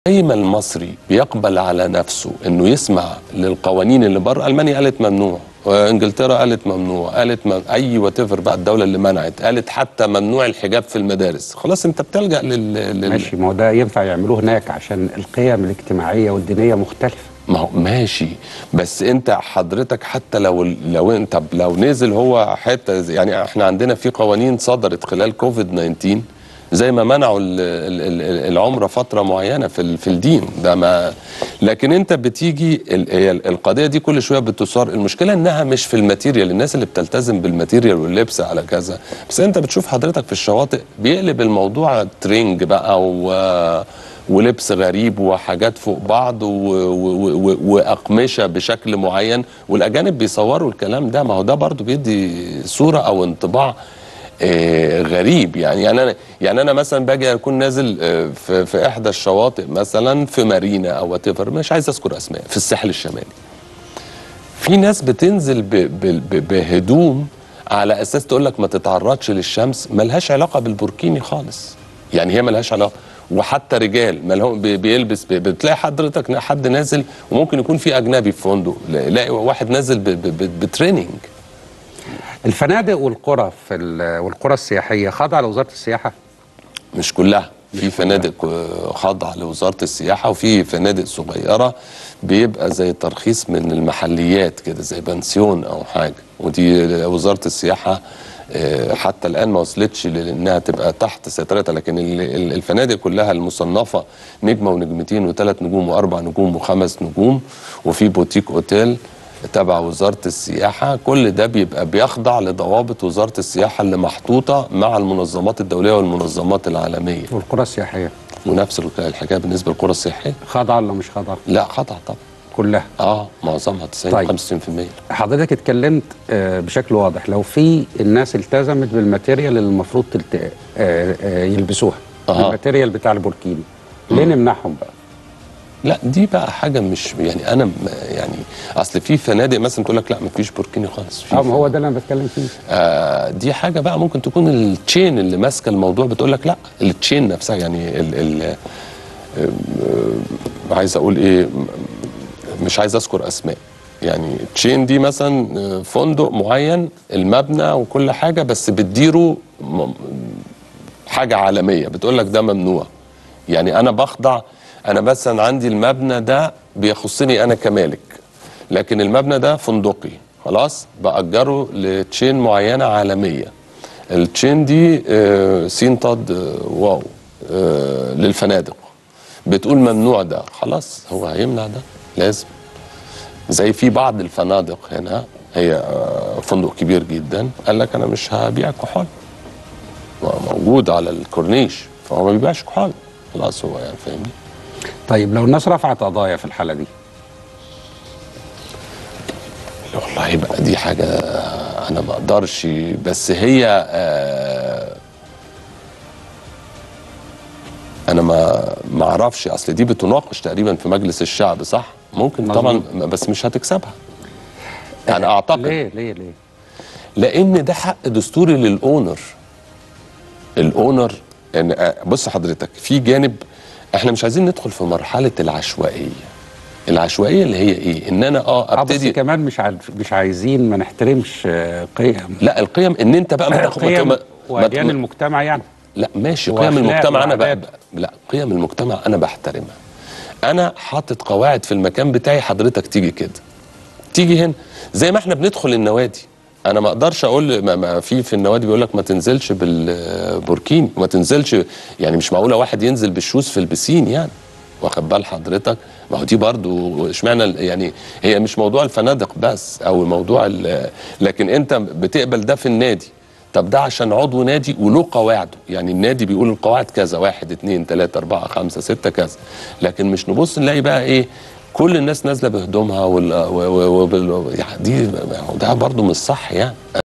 زي ما المصري بيقبل على نفسه انه يسمع للقوانين اللي بره المانيا قالت ممنوع وانجلترا قالت ممنوع قالت من... اي وات بقى الدوله اللي منعت قالت حتى ممنوع الحجاب في المدارس خلاص انت بتلجا لل, لل... ماشي ما هو ده ينفع يعملوه هناك عشان القيم الاجتماعيه والدينيه مختلفه ما هو ماشي بس انت حضرتك حتى لو لو انت لو نزل هو حته يعني احنا عندنا في قوانين صدرت خلال كوفيد 19 زي ما منعوا ال- ال- ال- العمره فتره معينه في ال- في الدين ده ما لكن انت بتيجي ال- هي القضيه دي كل شويه بتثار المشكله انها مش في الماتيريال الناس اللي بتلتزم بالماتيريال واللبس على كذا بس انت بتشوف حضرتك في الشواطئ بيقلب الموضوع ترينج بقى و ولبس غريب وحاجات فوق بعض و... و... و... واقمشه بشكل معين والاجانب بيصوروا الكلام ده ما هو ده برضو بيدي صوره او انطباع آه، غريب يعني يعني انا يعني انا مثلا باجي اكون نازل آه، في, في احدى الشواطئ مثلا في مارينا او وات مش عايز اذكر اسماء في الساحل الشمالي في ناس بتنزل ب ب ب بهدوم على اساس تقول لك ما تتعرضش للشمس ملهاش علاقه بالبوركيني خالص يعني هي ملهاش علاقه وحتى رجال مالهم بي- بيلبس بي- بتلاقي حضرتك حد نازل وممكن يكون في اجنبي في فندق لاقي واحد نازل ب- ب- ب- بتريننج الفنادق والقرى في ال- والقرى السياحيه خاضعه لوزاره السياحه مش كلها في فنادق آه، خاضعه لوزاره السياحه وفي فنادق صغيره بيبقى زي ترخيص من المحليات كده زي بنسيون او حاجه ودي وزاره السياحه آه، حتى الان ما وصلتش لانها تبقى تحت سيطرتها لكن ال- ال- الفنادق كلها المصنفه نجمه ونجمتين وثلاث نجوم واربع نجوم وخمس نجوم وفي بوتيك اوتيل تبع وزاره السياحه كل ده بيبقى بيخضع لضوابط وزاره السياحه اللي محطوطه مع المنظمات الدوليه والمنظمات العالميه والقرى السياحيه ونفس الك- الحكايه بالنسبه للقرى السياحيه خاضعه ولا مش خاضعه لا خطا طبعا كلها اه معظمها 90 طيب. 95% حضرتك اتكلمت آه، بشكل واضح لو في الناس التزمت بالماتيريال اللي المفروض تلت... آه، آه، يلبسوها أها. الماتيريال بتاع البوركيني ليه نمنعهم بقى لا دي بقى حاجه مش يعني انا م- يعني اصل في فنادق مثلا تقول لك لا مفيش بوركيني خالص في اه ما هو ده اللي انا بتكلم فيه آه دي حاجه بقى ممكن تكون التشين اللي ماسكه الموضوع بتقول لك لا التشين نفسها يعني ال ال آه، عايز اقول ايه م- مش عايز اذكر اسماء يعني تشين دي مثلا آه، فندق معين المبنى وكل حاجه بس بتديره م- حاجه عالميه بتقول لك ده ممنوع يعني انا بخضع انا مثلا عندي المبنى ده بيخصني انا كمالك لكن المبنى ده فندقي خلاص باجره لتشين معينه عالميه التشين دي آه، سين طاد آه، واو آه، للفنادق بتقول ممنوع ده خلاص هو هيمنع ده لازم زي في بعض الفنادق هنا هي آه، فندق كبير جدا قال لك انا مش هبيع كحول موجود على الكورنيش فهو ما بيبيعش كحول خلاص هو يعني فاهمني طيب لو الناس رفعت قضايا في الحاله دي والله بقى دي حاجة أنا ما أقدرش بس هي آه، أنا ما ما أعرفش أصل دي بتناقش تقريبا في مجلس الشعب صح؟ ممكن مظبوط. طبعا بس مش هتكسبها يعني أعتقد ليه ليه ليه لان ده حق دستوري للاونر الاونر يعني آه، بص حضرتك في جانب احنا مش عايزين ندخل في مرحله العشوائيه العشوائيه اللي هي ايه ان انا اه اه بس ابتدي كمان مش عارف مش عايزين ما نحترمش آه، قيم لا القيم ان انت بقى ما تاخد ما قيم ما- واديان ما- المجتمع يعني لا ماشي وأخلاق قيم المجتمع انا بقى وعادات. لا قيم المجتمع انا بحترمها انا حاطط قواعد في المكان بتاعي حضرتك تيجي كده تيجي هنا زي ما احنا بندخل النوادي انا ما اقدرش اقول ما, ما في في النوادي بيقول لك ما تنزلش بالبوركيني وما تنزلش يعني مش معقوله واحد ينزل بالشوز في البسين يعني واخد بال حضرتك ما هو دي برضو اشمعنى ال- يعني هي مش موضوع الفنادق بس او موضوع ال- لكن انت بتقبل ده في النادي طب ده عشان عضو نادي وله قواعده يعني النادي بيقول القواعد كذا واحد اتنين تلاتة اربعة خمسة ستة كذا لكن مش نبص نلاقي بقى ايه كل الناس نازله بهدومها وال... و... و... و... يعني دي ده برضو مش صح يعني